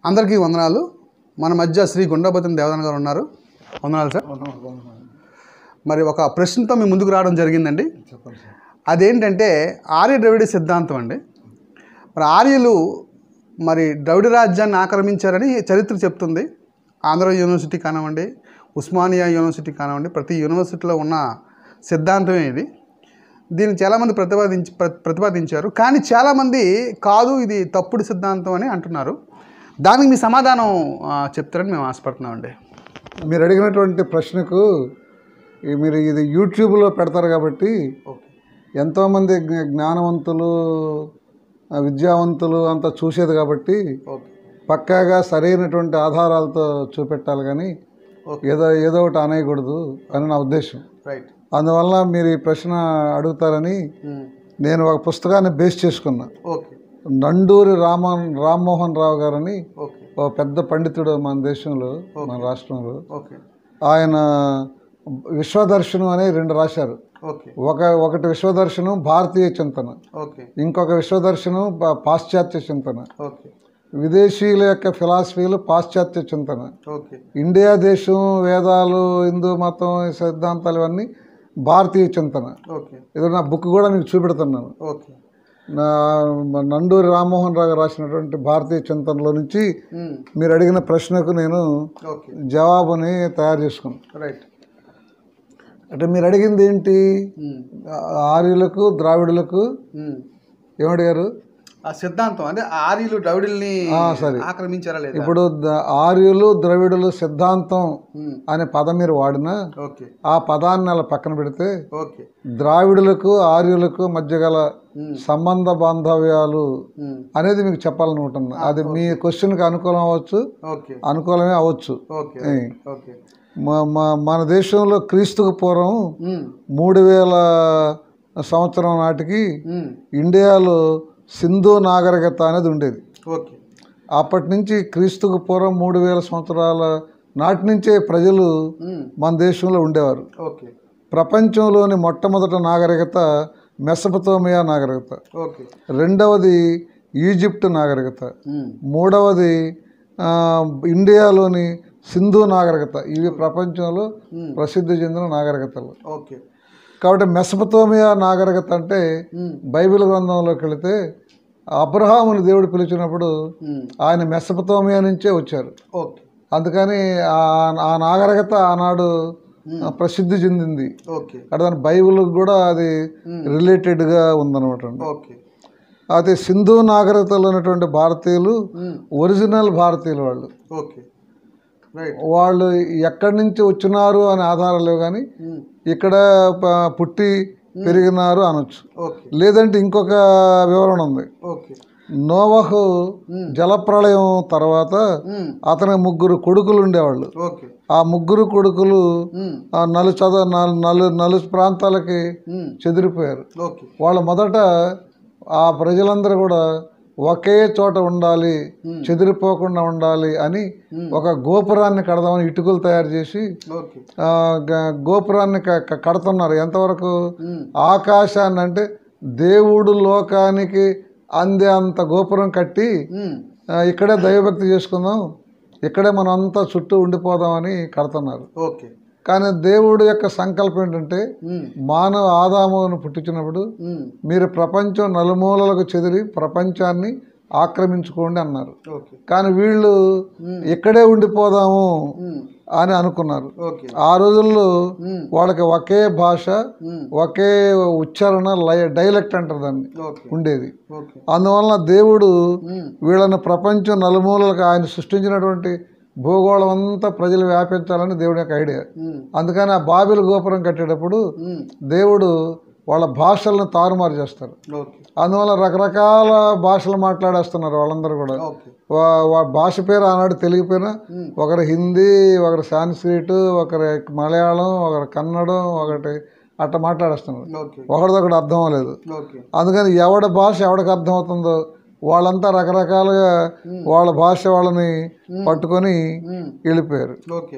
అందరికీ వందనాలు మన మధ్య శ్రీ గుండాపతిని దేవదాన గారు ఉన్నారు వందనాలు సార్ మరి ఒక ప్రశ్నతో మీ ముందుకు రావడం జరిగిందండి చెప్పండి సార్ అదేంటంటే ఆర్య ద్రవిడ సిద్ధాంతం అండి మరి ఆర్యులు మరి ద్రవిడ రాజ్యాన్ని ఆక్రమించారని చరిత్ర చెప్తుంది ఆంధ్ర యూనివర్సిటీ కానివ్వండి ఉస్మానియా యూనివర్సిటీ కానివ్వండి ప్రతి యూనివర్సిటీలో ఉన్న సిద్ధాంతమే ఇది దీన్ని చాలామంది ప్రతిపాదించి ప్ర- ప్రతిపాదించారు కానీ చాలామంది కాదు ఇది తప్పుడు సిద్ధాంతం అని అంటున్నారు దానికి మీ సమాధానం ఆ, చెప్తారని మేము ఆశపడుతున్నామండి మీరు అడిగినటువంటి ప్రశ్నకు ఈ మీరు ఇది యూట్యూబ్లో పెడతారు కాబట్టి ఓకే ఎంతోమంది జ్ఞ- జ్ఞానవంతులు ఆ, విద్యావంతులు అంతా చూసేది కాబట్టి ఓకే పక్కాగా సరైనటువంటి ఆధారాలతో చూపెట్టాలి కానీ ఓకే ఏదో ఏదో ఒకటి అనేయకూడదు అని నా ఉద్దేశం రైట్ అందువల్ల మీరు ఈ ప్రశ్న అడుగుతారని నేను ఒక పుస్తకాన్ని బేస్ చేసుకున్నా ఓకే నండూరి రామన్ రామ్మోహన్ రావు గారని ఓకే ఓ పెద్ద పండితుడు మన దేశంలో మన రాష్ట్రంలో ఓకే ఆయన విశ్వదర్శనం అనే రెండు రాశారు ఓకే ఒక ఒకటి విశ్వదర్శనం భారతీయ చింతన ఓకే ఇంకొక విశ్వదర్శనం పా- పాశ్చాత్య చింతన ఓకే విదేశీయుల యొక్క ఫిలాసఫీలు పాశ్చాత్య చింతన ఓకే ఇండియా దేశం వేదాలు హిందూ మతం ఈ సిద్ధాంతాలు ఇవన్నీ భారతీయ చింతన ఓకే ఇది నా బుక్ కూడా మీకు చూపెడుతున్నాను ఓకే నా మన నండూరి రామ్మోహన్ రావు గారు రాసినటువంటి భారతీయ చింతనలో నుంచి మీరు అడిగిన ప్రశ్నకు నేను ఓకే జవాబుని తయారు చేసుకున్నాను రైట్ అంటే మీరు అడిగింది ఏంటి ఆ- ఆర్యులకు ద్రావిడులకు ఏమడిగారు ఆ సిద్ధాంతం అంటే ఆర్యులు ద్రవిడుల్ని ఆ, సరే. ఆక్రమించారా లేదా ఇప్పుడు ద- ఆర్యులు ద్రవిడులు సిద్ధాంతం ఉమ్, అనే పదం మీరు వాడినా ఓకే ఆ పదాన్ని అలా పక్కన పెడితే ఓకే ద్రావిడులకు ఆర్యులకు మధ్య గల ఉమ్, సంబంధ బాంధవ్యాలు ఉమ్, అనేది మీకు చెప్పాలనుకుంటున్నా అది మీ క్వశ్చన్కి అనుకూలం అవ్వచ్చు ఓకే అనుకూలమే అవ్వచ్చు ఓకే ఏయ్. ఓకే మా- మా- మన దేశంలో క్రీస్తుకు పూర్వం ఉమ్, మూడు వేల సంవత్సరం నాటికి ఉమ్, ఇండియాలో సింధు నాగరికత అనేది ఉండేది ఓకే అప్పటి నుంచి క్రీస్తుకు పూర్వం మూడు వేల సంవత్సరాల నాటి నుంచే ప్రజలు ఉమ్, మన దేశంలో ఉండేవారు ఓకే ప్రపంచంలోని మొట్టమొదటి నాగరికత మెసపతోమియా నాగరికత ఓకే రెండవది ఈజిప్ట్ నాగరికత ఉమ్, మూడవది ఆ, ఇండియాలోని సింధు నాగరికత ఇవి ప్రపంచంలో ఉమ్, ప్రసిద్ధి చెందిన నాగరికతలు ఓకే కాబట్టి మెసపతోమియా నాగరికత అంటే ఉమ్, బైబిల్ గ్రంథంలోకి వెళితే అబ్రహాముని దేవుడు పిలిచినప్పుడు ఉమ్, ఆయన మెసపతోమియా నుంచే వచ్చారు ఓకే అందుకని ఆ ఆ నాగరికత ఆనాడు ఆ, ప్రసిద్ధి చెందింది ఓకే అక్కడ దాని బైబిల్కి కూడా అది రిలేటెడ్గా ఉందన్నమాట ఓకే అయితే సింధు నాగరికతలో ఉన్నటువంటి భారతీయులు ఉమ్, ఒరిజినల్ భారతీయులు వాళ్ళు ఓకే రైట్ వాళ్ళు ఎక్కడి నుంచి వచ్చినారు అనే ఆధారం లేవు కానీ ఉమ్, ఇక్కడ ప- పుట్టి పెరిగినారు అనొచ్చు ఓకే లేదంటే ఇంకొక వివరణ ఉంది ఓకే నోవహు జలప్రళయం తర్వాత ఉమ్, అతనికి ముగ్గురు కొడుకులు ఉండేవాళ్ళు ఓకే ఆ ముగ్గురు కొడుకులు ఉమ్, ఆ నలు చద నలు నలు నలు ప్రాంతాలకి ఉమ్, చెదిరిపోయారు ఓకే వాళ్ళు మొదట ఆ ప్రజలందరూ కూడా ఒకే చోట ఉండాలి చెదిరిపోకుండా ఉండాలి అని ఒక గోపురాన్ని కడదామని ఇటుకలు తయారు చేసి ఓకే ఆ, గ- గోపురాన్ని క- క- కడుతున్నారు ఎంతవరకు ఉమ్, ఆకాశాన్ని అంటే దేవుడు లోకానికి అందే అంత గోపురం కట్టి ఉమ్, ఆ, ఇక్కడే దైవభక్తి చేసుకుందాం ఇక్కడే మనం అంతా చుట్టూ ఉండిపోదామని కడుతున్నారు ఓకే కానీ దేవుడు యొక్క సంకల్పం ఏంటంటే ఉమ్, మానవ ఆదామును పుట్టించినప్పుడు ఉమ్, మీరు ప్రపంచం నలుమూలలకు చెదిరి ప్రపంచాన్ని ఆక్రమించుకోండి అన్నారు ఓకే కానీ వీళ్ళు ఇక్కడే ఉండిపోదాము ఉమ్, అని అనుకున్నారు ఓకే ఆ రోజుల్లో ఉమ్, వాళ్ళకి ఒకే భాష ఉమ్, ఒకే ఉచ్చారణ లయ డైలెక్ట్ అంటారు దాన్ని ఓకే ఉండేది ఓకే అందువలన దేవుడు ఉమ్, వీళ్ళని ప్రపంచం నలుమూలలకు ఆయన సృష్టించినటువంటి భూగోళం అంతా ప్రజలు వ్యాపించాలని దేవుడి యొక్క ఐడియా ఉమ్, అందుకని ఆ బాబిల్ గోపురం కట్టేటప్పుడు ఉమ్, దేవుడు వాళ్ళ భాషలను తారుమారు చేస్తారు ఓకే అందువల్ల రకరకాల భాషలు మాట్లాడేస్తున్నారు వాళ్ళందరూ కూడా ఓకే వా- వా భాష పేరు ఆనాడు తెలియపోయినా ఉమ్, ఒకరు హిందీ ఒకరు సాంస్క్రిట్ ఒకరు మలయాళం ఒకరు కన్నడం ఒకటి అట్లా మాట్లాడేస్తున్నారు ఓకే ఒకరిదొకటి అర్థం అవ్వలేదు ఓకే అందుకని ఎవడి భాష ఎవడికి అర్థం అవుతుందో వాళ్ళంతా రకరకాలుగా వాళ్ళ భాష వాళ్ళని పట్టుకొని ఉమ్, వెళ్ళిపోయారు ఓకే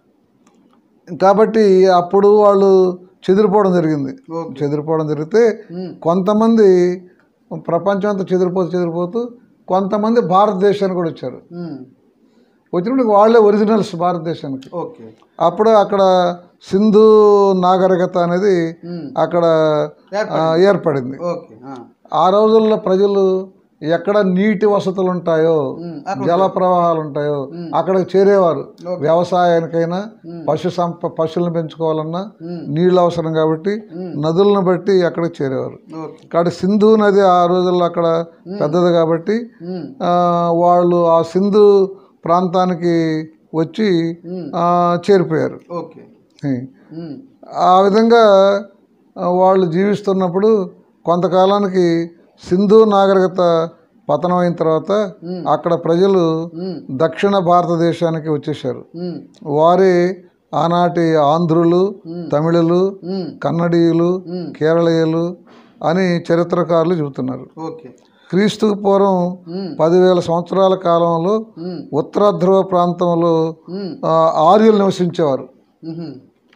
కాబట్టి అప్పుడు వాళ్ళు చెదిరిపోవడం జరిగింది ఓకే చెదిరిపోవడం జరిగితే ఉమ్, కొంతమంది ప్రపంచం అంతా చెదిరిపోతూ చెదిరిపోతూ కొంతమంది భారతదేశానికి కూడా వచ్చారు ఉమ్. వచ్చినప్పుడు వాళ్ళే ఒరిజినల్స్ భారతదేశానికి ఓకే అప్పుడు అక్కడ సింధు నాగరికత అనేది ఉమ్. అక్కడ ఆ, ఏర్పడింది ఓకే ఆ. ఆ రోజుల్లో ప్రజలు ఎక్కడ నీటి వసతులు ఉంటాయో ఉమ్. అక్కడ జల ప్రవాహాలు ఉంటాయో అక్కడికి చేరేవారు వ్యవసాయానికైనా పశు సంప పశువులను పెంచుకోవాలన్నా ఉమ్. నీళ్ళు అవసరం కాబట్టి నదులను బట్టి అక్కడికి చేరేవారు ఓకే కాబట్టి సింధు నది ఆ రోజుల్లో అక్కడ పెద్దది కాబట్టి ఉమ్. ఆ, వాళ్ళు ఆ సింధు ప్రాంతానికి వచ్చి ఉమ్. ఆ, చేరిపోయారు ఓకే ఉం. ఉమ్. ఆ విధంగా ఆ, వాళ్ళు జీవిస్తున్నప్పుడు కొంతకాలానికి సింధు నాగరికత పతనం అయిన తర్వాత అక్కడ ప్రజలు ఉమ్. దక్షిణ భారతదేశానికి వచ్చేసారు ఉమ్. వారే ఆనాటి ఆంధ్రులు తమిళులు ఉమ్. కన్నడీయులు ఉమ్. కేరళీయులు అని చరిత్రకారులు చెబుతున్నారు ఓకే క్రీస్తుకు పూర్వం ఉమ్. పదివేల సంవత్సరాల కాలంలో ఉమ్. ఉత్తర ధ్రువ ప్రాంతంలో ఉమ్. ఆ, ఆర్యులు నివసించేవారు ఉహుం.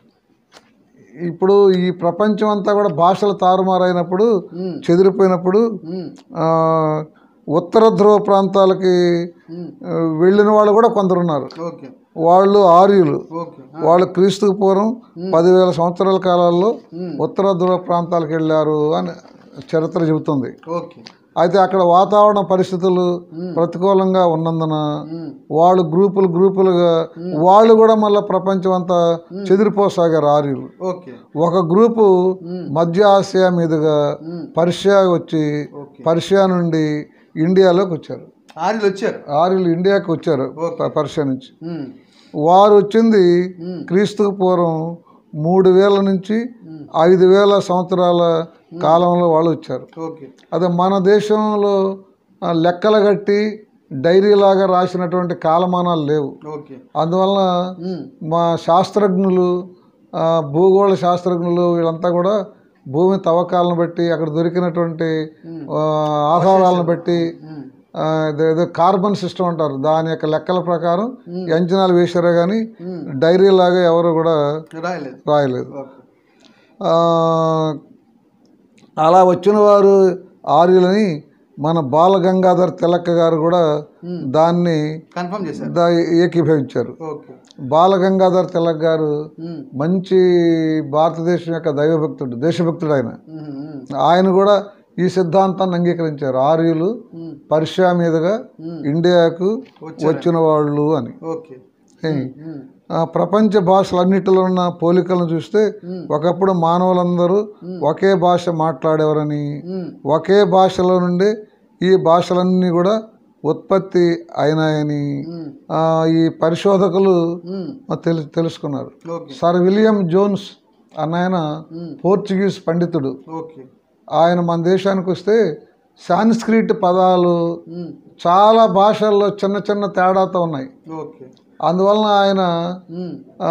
ఇప్పుడు ఈ ప్రపంచం అంతా కూడా భాషలు తారుమారైనప్పుడు ఉమ్. చెదిరిపోయినప్పుడు ఉమ్. ఆ, ఉత్తర ధ్రువ ప్రాంతాలకి ఉమ్. ఆ, వెళ్ళిన వాళ్ళు కూడా కొందరు ఉన్నారు ఓకే వాళ్ళు ఆర్యులు ఓకే వాళ్ళు క్రీస్తుకు పూర్వం పదివేల సంవత్సరాల కాలాల్లో ఉమ్. ఉత్తర ధ్రువ ప్రాంతాలకు వెళ్ళారు అని చరిత్ర చెబుతుంది ఓకే అయితే అక్కడ వాతావరణ పరిస్థితులు ప్రతికూలంగా ఉన్నందున ఉమ్. వాళ్ళు గ్రూపులు గ్రూపులుగా వాళ్ళు కూడా మళ్ళీ ప్రపంచం అంతా చెదిరిపోసాగారు ఆర్యులు ఓకే ఒక గ్రూపు మధ్య ఆసియా మీదుగా ఉమ్. పర్షియా వచ్చి ఓకే పర్షియా నుండి ఇండియాలోకి వచ్చారు ఆర్యులు వచ్చారు ఆర్యులు ఇండియాకి వచ్చారు ప- పర్షియా నుంచి ఉమ్. వారు వచ్చింది ఉమ్. క్రీస్తుకు పూర్వం మూడు వేల నుంచి ఐదు వేల సంవత్సరాల కాలంలో వాళ్ళు వచ్చారు ఓకే అదే మన దేశంలో ఆ, లెక్కలు కట్టి డైరీలాగా రాసినటువంటి కాలమానాలు లేవు ఓకే అందువలన ఉమ్. మా శాస్త్రజ్ఞులు ఆ, భూగోళ శాస్త్రజ్ఞులు వీళ్ళంతా కూడా భూమి తవ్వకాలను బట్టి అక్కడ దొరికినటువంటి ఆ, ఆధారాలను బట్టి ఉమ్. ఆ, ఇదే- ఇదే కార్బన్ సిస్టమ్ అంటారు దాని యొక్క లెక్కల ప్రకారం అంచనాలు వేశారే కానీ డైరీ లాగా ఎవరు కూడా రాయలేదు రాయలేదు ఓకే ఆ, అలా వచ్చిన వారు ఆర్యులని మన బాలగంగాధర్ తిలక్ గారు కూడా దాన్ని కన్ఫర్మ్ చేశారు దా ఏకీభవించారు ఓకే బాలగంగాధర్ తిలక్ గారు ఉమ్. మంచి భారతదేశం యొక్క దైవభక్తుడు దేశభక్తుడు ఆయన ఉమ్. ఉమ్. ఆయన కూడా ఈ సిద్ధాంతాన్ని అంగీకరించారు ఆర్యులు ఉమ్. పర్షియా మీదుగా ఇండియాకు వచ్చిన వాళ్ళు అని ఓకే ఏ, ఉమ్. ఆ ప్రపంచ భాషలన్నిటిలో ఉన్న పోలికలను చూస్తే ఒకప్పుడు మానవులందరూ ఒకే భాష మాట్లాడేవారని ఉమ్. ఒకే భాషలో నుండి ఈ భాషలన్నీ కూడా ఉత్పత్తి అయినాయని ఉమ్. ఆ, ఈ పరిశోధకులు ఉమ్. తెలు తెలుసుకున్నారు ఓకే సర్ విలియం జోన్స్ అన్న ఆయన ఉమ్. పోర్చుగీస్ పండితుడు ఓకే ఆయన మన దేశానికి వస్తే సాంస్క్రిట్ పదాలు ఉమ్. చాలా భాషల్లో చిన్న చిన్న తేడాతో ఉన్నాయి ఓకే అందువలన ఆయన ఉమ్. ఆ,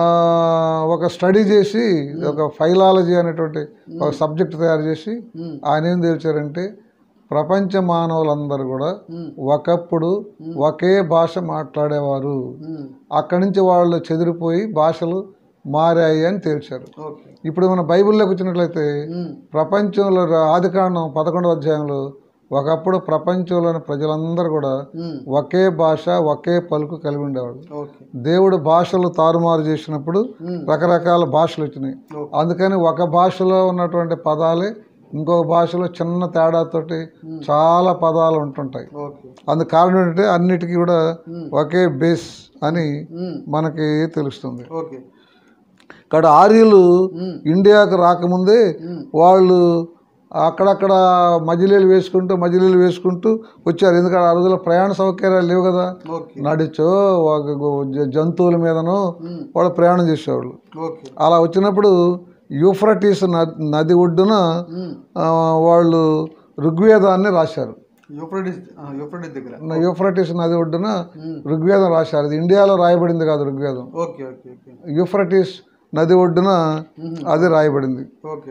ఒక స్టడీ చేసి ఒక ఫైలాలజీ అనేటువంటి ఒక సబ్జెక్ట్ తయారు చేసి ఉమ్. ఆయన ఏం తెలిచారంటే ప్రపంచ మానవులందరూ కూడా ఉమ్. ఒకప్పుడు ఒకే భాష మాట్లాడేవారు ఉమ్. అక్కడి నుంచి వాళ్ళు చెదిరిపోయి భాషలు మారాయి అని తేల్చారు ఓకే ఇప్పుడు మన బైబిల్లోకి వచ్చినట్లయితే ఉమ్. ప్రపంచంలో ఆదికాండం పదకొండవ అధ్యాయంలో ఒకప్పుడు ప్రపంచంలోని ప్రజలందరూ కూడా ఉమ్. ఒకే భాష ఒకే పలుకు కలిగి ఉండేవాడు ఓకే దేవుడు భాషలు తారుమారు చేసినప్పుడు ఉమ్. రకరకాల భాషలు వచ్చినాయి ఓకే. అందుకని ఒక భాషలో ఉన్నటువంటి పదాలే ఇంకొక భాషలో చిన్న తేడాతోటి చాలా పదాలు ఉంటుంటాయి ఓకే అందుకు కారణం ఏంటంటే అన్నిటికీ కూడా ఒకే బేస్ అని ఉమ్. మనకి తెలుస్తుంది ఓకే ఇక్కడ ఆర్యులు ఉమ్. ఇండియాకు రాకముందే ఉమ్. వాళ్ళు అక్కడక్కడ మజిలీలు వేసుకుంటూ మజిలీలు వేసుకుంటూ వచ్చారు ఎందుకంటే ఆ రోజుల్లో ప్రయాణ సౌకర్యాలు లేవు కదా ఓకే నడిచో ఒక గో- జ- జంతువుల మీదనో ఉమ్. వాళ్ళు ప్రయాణం చేసేవాళ్ళు ఓకే అలా వచ్చినప్పుడు యూఫ్రటీస్ నది నది ఒడ్డున ఉమ్. ఆ, వాళ్ళు ఋగ్వేదాన్ని రాశారు యూఫ్రటిస్ ఆ, యూఫ్రటిస్ దగ్గర యూఫ్రటీస్ నది ఒడ్డున ఉమ్. ఋగ్వేదం రాశారు ఇది ఇండియాలో రాయబడింది కాదు ఋగ్వేదం ఓకే ఓకే ఓకే యూఫ్రటీస్ నది ఒడ్డున అది రాయబడింది ఓకే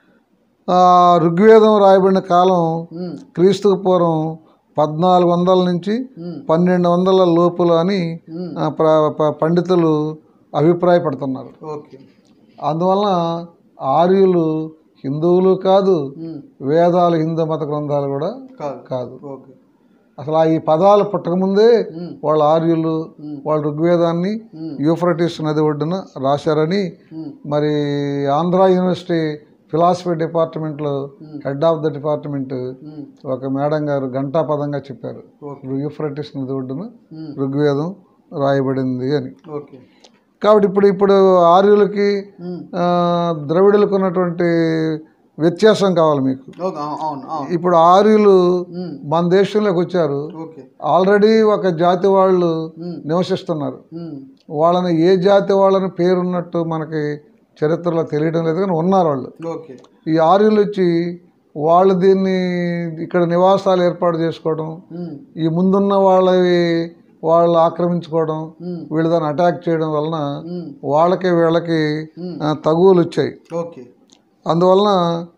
ఆ, ఋగ్వేదం రాయబడిన కాలం ఉమ్. క్రీస్తుకు పూర్వం పద్నాలుగు వందల నుంచి ఉమ్. పన్నెండు వందల లోపులు అని ఉమ్. ఆ, ప్ర- ప- పండితులు అభిప్రాయపడుతున్నారు ఓకే అందువలన ఆర్యులు హిందువులు కాదు ఉమ్. వేదాలు హిందూ మత గ్రంథాలు కూడా కాదు కాదు ఓకే అసలు ఆ ఈ పదాలు పుట్టకముందే ఉమ్, వాళ్ళ ఆర్యులు ఉమ్, వాళ్ళ ఋగ్వేదాన్ని ఉమ్, యూఫ్రటిస్ నది ఒడ్డున రాశారని ఉమ్, మరి ఆంధ్ర యూనివర్సిటీ ఫిలాసఫీ డిపార్ట్మెంట్లో ఉమ్, హెడ్ ఆఫ్ ద డిపార్ట్మెంట్ ఉమ్, ఒక మేడం గారు గంటాపదంగా చెప్పారు ఓకే యూఫ్రటిస్ నది ఒడ్డున ఉమ్, ఋగ్వేదం రాయబడింది అని ఓకే కాబట్టి ఇప్పుడు ఇప్పుడు ఆర్యులకి ఉమ్, ఆ, ద్రవిడులకు ఉన్నటువంటి వ్యత్యాసం కావాలి మీకు ఓకే అవును అవును అవును ఇప్పుడు ఆర్యులు ఉమ్, మన దేశంలోకి వచ్చారు ఓకే ఆల్రెడీ ఒక జాతి వాళ్ళు ఉమ్, నివసిస్తున్నారు ఉమ్, వాళ్ళని ఏ జాతి వాళ్ళని పేరున్నట్టు మనకి చరిత్రలో తెలియడం లేదు కానీ ఉన్నారు వాళ్ళు ఓకే ఈ ఆర్యులు వచ్చి వాళ్ళు దీన్ని ఇక్కడ నివాసాలు ఏర్పాటు చేసుకోవడం ఉమ్, ఈ ముందున్న వాళ్ళవి వాళ్ళు ఆక్రమించుకోవడం ఉమ్, వీళ్ళు దాన్ని అటాక్ చేయడం వలన ఉమ్, వాళ్ళకి వీళ్ళకి ఉమ్, ఆ, తగువులు వచ్చాయి ఓకే అందువలన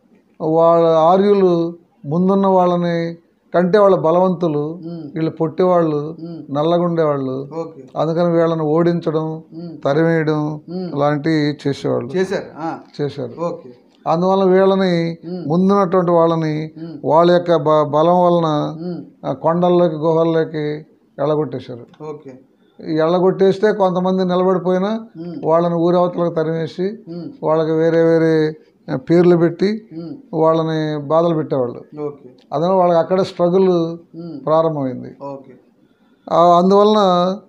వాళ్ళ ఆర్యులు ముందున్న వాళ్ళని కంటే వాళ్ళ బలవంతులు ఉమ్, వీళ్ళు పొట్టివాళ్ళు ఉమ్, నల్లగుండేవాళ్ళు ఓకే అందుకని వీళ్ళని ఓడించడం ఉమ్, తరివేయడం ఉమ్, లాంటివి చేసేవాళ్ళు చేశారు ఆ, చేశారు ఓకే అందువలన వీళ్ళని ఉమ్, ముందున్నటువంటి వాళ్ళని ఉమ్, వాళ్ళ యొక్క బ బలం వలన ఉమ్, ఆ కొండల్లోకి గుహల్లోకి ఎళ్ళగొట్టేశారు ఓకే ఈ ఎళ్ళగొట్టేస్తే కొంతమంది నిలబడిపోయినా ఉమ్, వాళ్ళని ఊరవతలకు తరిమేసి ఉమ్, వాళ్ళకి వేరే వేరే ఆ, పేర్లు పెట్టి ఉమ్, వాళ్ళని బాధలు పెట్టేవాళ్ళు ఓకే అందువల్ల వాళ్ళకి అక్కడే స్ట్రగుల్ ఉమ్, ప్రారంభమైంది ఓకే ఆ, అందువలన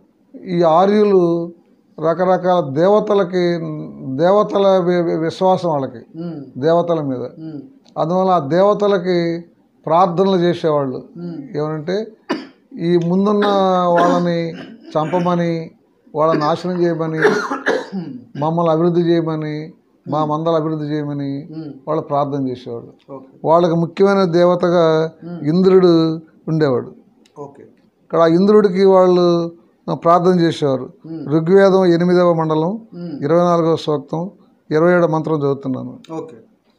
ఈ ఆర్యులు రకరకాల దేవతలకి దేవతల వి- వి- విశ్వాసం వాళ్ళకి ఉమ్, దేవతల మీద ఉమ్, అందువల్ల ఆ దేవతలకి ప్రార్థనలు చేసేవాళ్ళు ఉమ్, ఏమంటే ఈ ముందున్న వాళ్ళని చంపమని వాళ్ళని నాశనం చేయమని మమ్మల్ని అభివృద్ధి చేయమని మా మందలు అభివృద్ధి చేయమని ఉమ్, వాళ్ళు ప్రార్థన చేసేవాళ్ళు ఓకే వాళ్ళకి ముఖ్యమైన దేవతగా ఇంద్రుడు ఉండేవాడు ఓకే ఇక్కడ ఆ ఇంద్రుడికి వాళ్ళు ఆ, ప్రార్థన చేసేవారు ఉమ్, ఋగ్వేదం ఎనిమిదవ మండలం ఉమ్, ఇరవై నాలుగవ సూక్తం ఇరవై ఏడవ మంత్రం చదువుతున్నాను ఓకే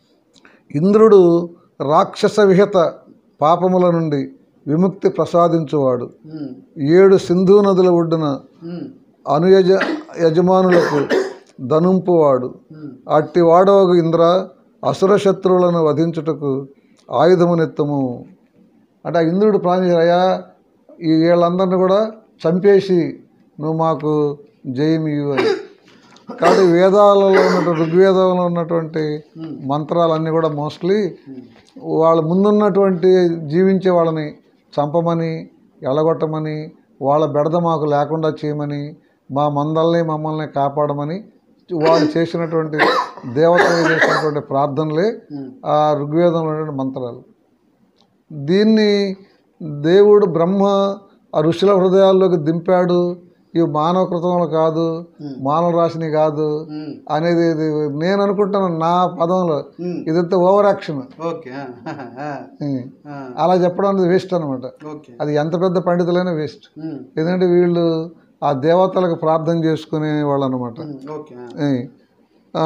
ఇంద్రుడు రాక్షస విహిత పాపముల నుండి విముక్తి ప్రసాదించువాడు ఉమ్, ఏడు సింధు నదుల ఒడ్డున ఉమ్, అనుయజ యజమానులకు ధనుంపువాడు ఉమ్, అట్టి వాడవగు ఇంద్ర అసుర శత్రువులను వధించుటకు ఆయుధమునెత్తము అంటే ఆ ఇంద్రుడు ప్రాణించారయ్యా ఈ వీళ్ళందరినీ కూడా చంపేసి నువ్వు మాకు జయమియు అని కాబట్టి వేదాలలో ఉన్నటువంటి ఋగ్వేదంలో ఉన్నటువంటి ఉమ్, మంత్రాలన్నీ కూడా మోస్ట్లీ ఉమ్, వాళ్ళ ముందున్నటువంటి జీవించే వాళ్ళని చంపమని ఎలగొట్టమని వాళ్ళ బెడద మాకు లేకుండా చేయమని మా మందల్ని మమ్మల్ని కాపాడమని వాళ్ళు చేసినటువంటి దేవతలు చేసినటువంటి ప్రార్థనలే ఉమ్, ఆ ఋగ్వేదంలో ఉన్నటువంటి మంత్రాలు దీన్ని దేవుడు బ్రహ్మ ఆ ఋషుల హృదయాల్లోకి దింపాడు ఇవి మానవ కృతంలో కాదు ఉమ్, మానవ రాశిని కాదు ఉమ్, అనేది ఇది నేను అనుకుంటాను నా పదంలో ఉమ్, ఇదంతా ఓవర్ యాక్షన్ ఓకే ఆ, ఆ, ఆ, అలా చెప్పడం అనేది వేస్ట్ అనమాట ఓకే అది ఎంత పెద్ద పండితులైనా వేస్ట్ ఉమ్, ఎందుకంటే వీళ్ళు ఆ దేవతలకు ప్రార్థన చేసుకునే వాళ్ళు అనమాట ఉమ్, ఓకే ఆ,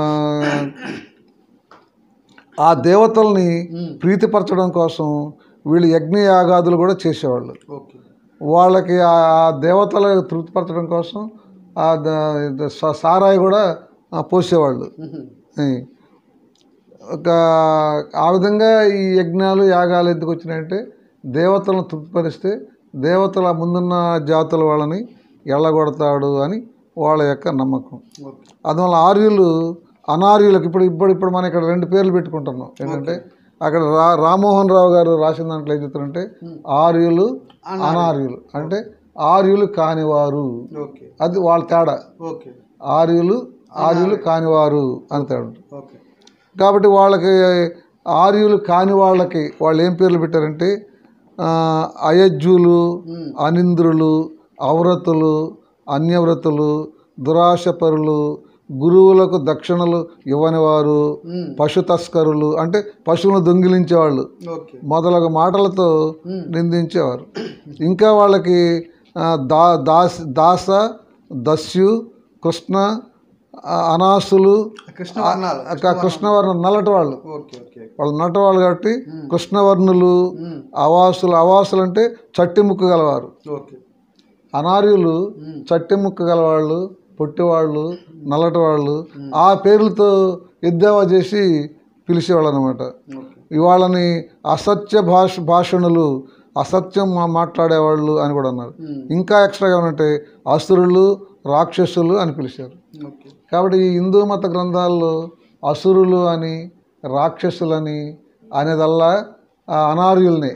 ఆ దేవతల్ని ఉమ్, ప్రీతిపరచడం కోసం వీళ్ళు యజ్ఞయాగాదులు కూడా చేసేవాళ్ళు ఓకే వాళ్ళకి ఆ ఆ దేవతల తృప్తిపరచడం కోసం ఆ ద- స- సారాయి కూడా ఆ, పోసేవాళ్ళు ఉహు, ఏయ్. ఒక ఆ విధంగా ఈ యజ్ఞాలు యాగాలు ఎందుకు వచ్చినాయంటే దేవతలను తృప్తిపరిస్తే దేవతల ముందున్న జాతుల వాళ్ళని ఎళ్ళగొడతాడు అని వాళ్ళ యొక్క నమ్మకం ఓకే అందువల్ల ఆర్యులు అనార్యులకు ఇప్పుడు ఇప్పుడు ఇప్పుడు మనం ఇక్కడ రెండు పేర్లు పెట్టుకుంటున్నాం ఏంటంటే అక్కడ రా రామ్మోహన్ రావు గారు రాసిన దాంట్లో ఏం చెప్తారంటే ఆర్యులు అనార్యులు అంటే ఆర్యులు కానివారు ఓకే అది వాళ్ళ తేడా ఓకే ఆర్యులు ఆర్యులు కానివారు అని తేడా ఉంటుంది. ఓకే కాబట్టి వాళ్ళకి ఆర్యులు కాని వాళ్ళకి వాళ్ళు ఏం పేర్లు పెట్టారంటే ఆ, అయజ్జులు ఉమ్, అనింద్రులు అవరతులు అన్యవ్రతులు దురాశపరులు గురువులకు దక్షిణలు ఇవ్వని వారు ఉమ్, పశు తస్కరులు అంటే పశువులను దొంగిలించేవాళ్ళు ఓకే మొదలగు మాటలతో ఉమ్, నిందించేవారు ఇంకా వాళ్ళకి ఆ, దా దాస్ దాస దస్యు కృష్ణ ఆ, అనాసులు కృష్ణ వర్ణాలు ఆ, కృష్ణవర్ణ నల్లటి వాళ్ళు ఓకే ఓకే వాళ్ళు నల్లటి వాళ్ళు కాబట్టి కృష్ణవర్ణులు ఉమ్, అవాసులు అవాసులు అంటే చట్టి ముక్కు గలవారు ఓకే అనార్యులు ఉమ్, చట్టి ముక్కు గలవాళ్ళు పొట్టివాళ్ళు నల్లటి వాళ్ళు ఆ పేర్లతో ఎద్దేవా చేసి పిలిచేవాళ్ళు అనమాట ఓకే వాళ్ళని అసత్య భాష భాషణులు అసత్యం మా- మాట్లాడేవాళ్ళు అని కూడా అన్నారు ఉమ్. ఇంకా ఎక్స్ట్రాగా ఏమంటే అసురులు రాక్షసులు అని పిలిచారు ఓకే కాబట్టి ఈ హిందూ మత గ్రంథాల్లో అసురులు అని రాక్షసులని అనేదల్లా ఆ అనార్యుల్ని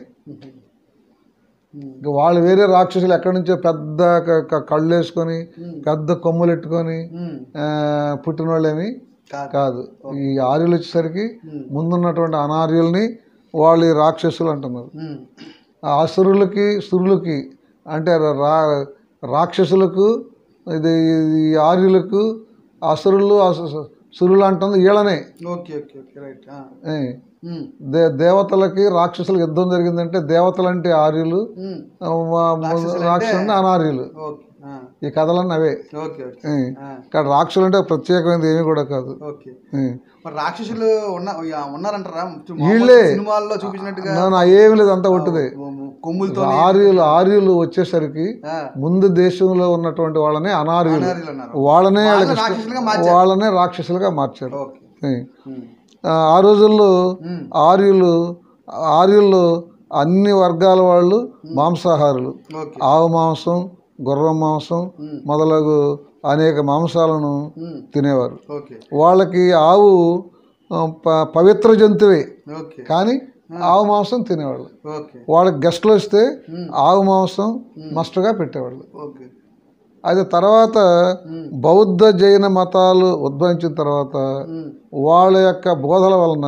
ఇంక వాళ్ళు వేరే రాక్షసులు ఎక్కడి నుంచో పెద్ద క- క- కళ్ళు వేసుకొని పెద్ద కొమ్ములు ఎట్టుకొని ఉమ్. ఆ, పుట్టినోళ్ళేమి కాదు కాదు ఈ ఆర్యులు వచ్చేసరికి ఉమ్. ముందున్నటువంటి అనార్యుల్ని వాళ్ళు ఈ రాక్షసులు అంటున్నారు ఉమ్. ఆ అసురులకి సురులకి అంటే రా రాక్షసులకు ఇది ఈ ఆర్యులకు అసురులు అసు- సురులు అంటుంది వీళ్ళనే ఓకే ఓకే ఓకే రైట్ ఆ. ఏ, ఉమ్. దే దేవతలకి రాక్షసులకు యుద్ధం జరిగిందంటే దేవతలంటే ఆర్యులు ఉమ్. ఆ, మా- రాక్షసులు అనార్యులు ఓకే ఆ. ఈ కథలన్నీ అవే ఓకే ఓకే ఏ, ఆ. ఇక్కడ రాక్షసులు అంటే ప్రత్యేకమైనది ఏమీ కూడా కాదు ఓకే ఏ. మరి రాక్షసులు ఉన్న యా, ఉన్నారంటారా వీళ్ళే. సినిమాల్లో చూపించినట్టుగా నా- నా ఏమి లేదు అంతా ఒట్టిదే కొమ్ములతో ఆర్యులు ఆర్యులు వచ్చేసరికి ఆ, ముందు దేశంలో ఉన్నటువంటి వాళ్ళనే అనార్యులు అనార్యులు అన్నారు వాళ్ళనే వాళ్ళని వాళ్ళకి రాక్షసులుగా ఇష్టం- వాళ్ళనే రాక్షసులుగా మార్చారు ఓకే ఏ. ఉమ్. ఆ ఆ రోజుల్లో ఉమ్. ఆర్యులు ఆర్యుల్లో అన్ని వర్గాల వాళ్ళు మాంసాహారులు ఓకే ఆవు మాంసం గుర్రం మాంసం ఉమ్. మొదలగు అనేక మాంసాలను ఉమ్. తినేవారు ఓకే వాళ్ళకి ఆవు ఆ, ప- పవిత్ర జంతువే ఓకే కానీ ఆవు మాంసం తినేవాళ్ళు ఓకే వాళ్ళకి గెస్టులు వస్తే ఉమ్. ఆవు మాంసం మస్ట్గా పెట్టేవాళ్ళు ఓకే అది తర్వాత ఉమ్. బౌద్ధ జైన మతాలు ఉద్భవించిన తర్వాత ఉమ్. వాళ్ళ యొక్క బోధల వలన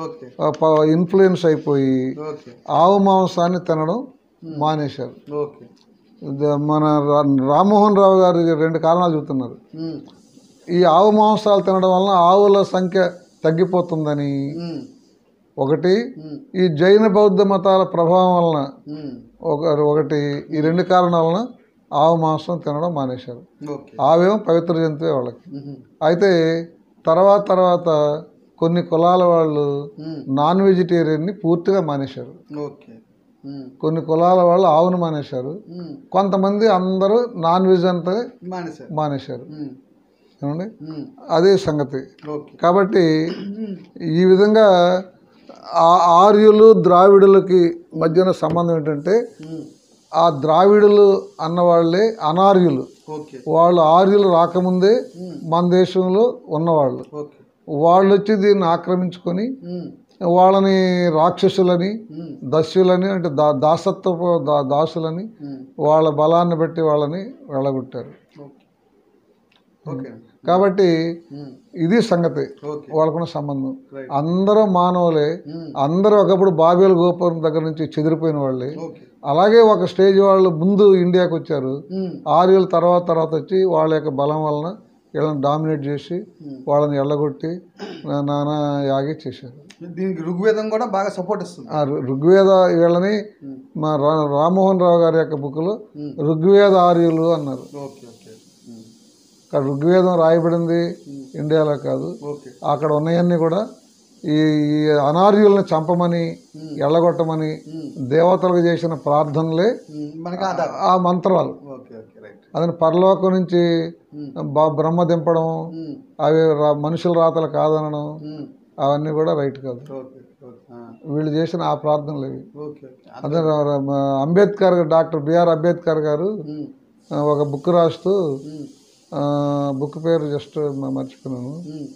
ఓకే ఇన్ఫ్లుయెన్స్ అయిపోయి ఓకే ఆవు మాంసాన్ని తినడం మానేశారు ఓకే ఇది మన రా- రామ్మోహన్ రావు గారు రెండు కారణాలు చెబుతున్నారు ఉమ్. ఈ ఆవు మాంసాలు తినడం వలన ఆవుల సంఖ్య తగ్గిపోతుందని ఉమ్. ఒకటి ఉమ్. ఈ జైన బౌద్ధ మతాల ప్రభావం వలన ఉమ్. ఒక ఒకటి ఈ రెండు కారణాల వలన ఆవు మాంసం తినడం మానేశారు ఓకే ఆవేమో పవిత్ర జంతువే వాళ్ళకి ఉహు. అయితే తర్వాత తర్వాత కొన్ని కులాల వాళ్ళు ఉమ్. నాన్ వెజిటేరియన్ని పూర్తిగా మానేశారు ఓకే ఉమ్. కొన్ని కులాల వాళ్ళు ఆవును మానేశారు ఉమ్. కొంతమంది అందరూ నాన్ వెజ్ అంతా మానేశారు మానేశారు ఉమ్. ఏమండి ఉమ్. అదే సంగతి ఓకే కాబట్టి ఉమ్. ఈ విధంగా ఆ ఆర్యులు ద్రావిడులకి మధ్యన సంబంధం ఏంటంటే ఉమ్. ఆ ద్రావిడులు అన్నవాళ్ళే అనార్యులు ఓకే వాళ్ళు ఆర్యులు రాకముందే ఉమ్. మన దేశంలో ఉన్నవాళ్ళు ఓకే వాళ్ళు వచ్చి దీన్ని ఆక్రమించుకొని ఉమ్. వాళ్ళని రాక్షసులని ఉమ్. దస్యులని అంటే దా దాసత్వపు దా దాసులని ఉమ్. వాళ్ళ బలాన్ని బట్టి వాళ్ళని వెళ్ళగొట్టారు ఓకే ఓకే కాబట్టి ఉమ్. ఇది సంగతి ఓకే వాళ్ళకున్న సంబంధం రైట్ అందరూ మానవులే ఉమ్. అందరూ ఒకప్పుడు బాబేల్ గోపురం దగ్గర నుంచి చెదిరిపోయిన వాళ్ళే ఓకే అలాగే ఒక స్టేజ్ వాళ్ళు ముందు ఇండియాకి వచ్చారు ఉమ్. ఆర్యుల తర్వాత తర్వాత వచ్చి వాళ్ళ యొక్క బలం వలన వీళ్ళని డామినేట్ చేసి ఉమ్. వాళ్ళని ఎల్లగొట్టి నా- నానా యాగి చేశారు దీనికి ఋగ్వేదం కూడా బాగా సపోర్ట్ ఇస్తుంది ఆ ఋ- ఋగ్వేద వీళ్ళని ఉమ్. మా రా- రామ్మోహన్ రావు గారి యొక్క బుక్లో ఉమ్. ఋగ్వేద ఆర్యులు అన్నారు ఓకే ఓకే ఉమ్. అక్కడ ఋగ్వేదం రాయబడింది ఉమ్. ఇండియాలో కాదు ఓకే అక్కడ ఉన్నాయన్నీ కూడా ఈ ఈ అనార్యులను చంపమని ఉమ్. ఎల్లగొట్టమని ఉమ్. దేవతలకు చేసిన ప్రార్థనలే ఉమ్. మనకి ఆధారం ఆ మంత్రాలు ఓకే ఓకే రైట్ అదని పరలోకం నుంచి ఉమ్. బ- బ్రహ్మ దింపడం ఉమ్. అవి రా- మనుషుల రాతలు కాదనడం ఉమ్. అవన్నీ కూడా రైట్ కాదు ఓకే ఓకే ఆ. వీళ్ళు చేసిన ఆ ప్రార్థనలు ఇవి ఓకే ఓకే అదే రా- రా- మా అంబేద్కర్ గారు, డాక్టర్ బిఆర్ అంబేద్కర్ గారు ఉమ్. ఆ, ఒక బుక్ రాస్తూ ఉమ్. ఆ, బుక్ పేరు జస్ట్ మర్చిపోయినాను ఉమ్.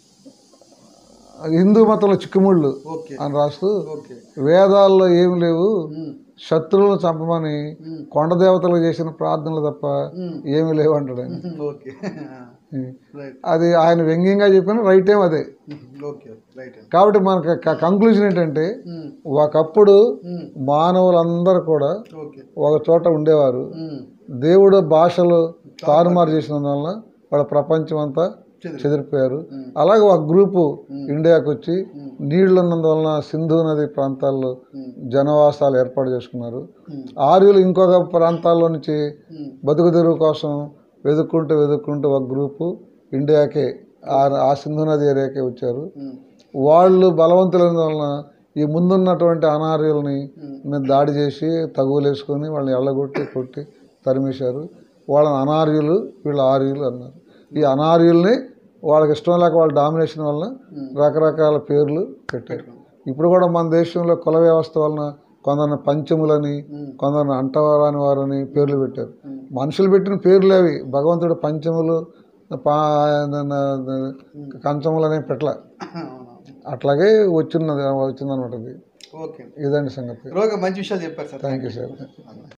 హిందూ మతంలో చిక్కుముళ్ళు ఓకే అని రాస్తూ ఓకే వేదాల్లో ఏమి లేవు ఉమ్. శత్రువులను చంపమని ఉమ్. కొండ దేవతలకు చేసిన ప్రార్థనలు తప్ప ఉమ్. ఏమి లేవు అంటాడు ఆయన ఉమ్. ఓకే రైట్ అది ఆయన వ్యంగ్యంగా చెప్పిన రైట్ ఏం అదే ఓకే రైట్ కాబట్టి మనకు కంక్లూజన్ ఏంటంటే ఉమ్. ఒకప్పుడు ఉమ్. మానవులందరూ కూడా ఓకే ఒక చోట ఉండేవారు ఉమ్. దేవుడు భాషలు తారుమారు చేసిన వలన వాళ్ళ ప్రపంచం అంతా చెదిరి. చెదిరిపోయారు ఉమ్. అలాగే ఒక గ్రూపు ఇండియాకి వచ్చి ఉమ్. నీళ్లు ఉన్నందువలన సింధు నది ప్రాంతాల్లో ఉమ్. జనవాసాలు ఏర్పాటు చేసుకున్నారు ఉమ్. ఆర్యులు ఇంకొక ప్రాంతాల్లో నుంచి ఉమ్. బతుకు తెరువు కోసం వెతుక్కుంటూ వెతుక్కుంటూ ఒక గ్రూపు ఇండియాకే ఆ ఆ సింధు నది ఏరియాకే వచ్చారు ఉమ్. వాళ్ళు బలవంతులైన వలన ఈ ముందున్నటువంటి అనార్యుల్ని ఉమ్. మీద దాడి చేసి తగులేసుకొని వాళ్ళని ఎళ్ళగొట్టి కొట్టి తరిమేశారు వాళ్ళని అనార్యులు వీళ్ళు ఆర్యులు అన్నారు ఈ అనార్యుల్ని వాళ్ళకి ఇష్టం లేక వాళ్ళ డామినేషన్ వలన ఉమ్. రకరకాల పేర్లు పెట్టారు ఇప్పుడు కూడా మన దేశంలో కుల వ్యవస్థ వలన కొందరిని పంచములని కొందరిని అంటవారని వారని పేర్లు పెట్టారు మనుషులు పెట్టిన పేర్లు అవి భగవంతుడు పంచములు పా కంచములు అనేవి పెట్టల అట్లాగే వచ్చిన్నది వచ్చిందనమాట ఇది ఓకే ఇదండి సంగతి రోగ మంచి విషయాలు చెప్పారు సార్ థ్యాంక్ యూ సార్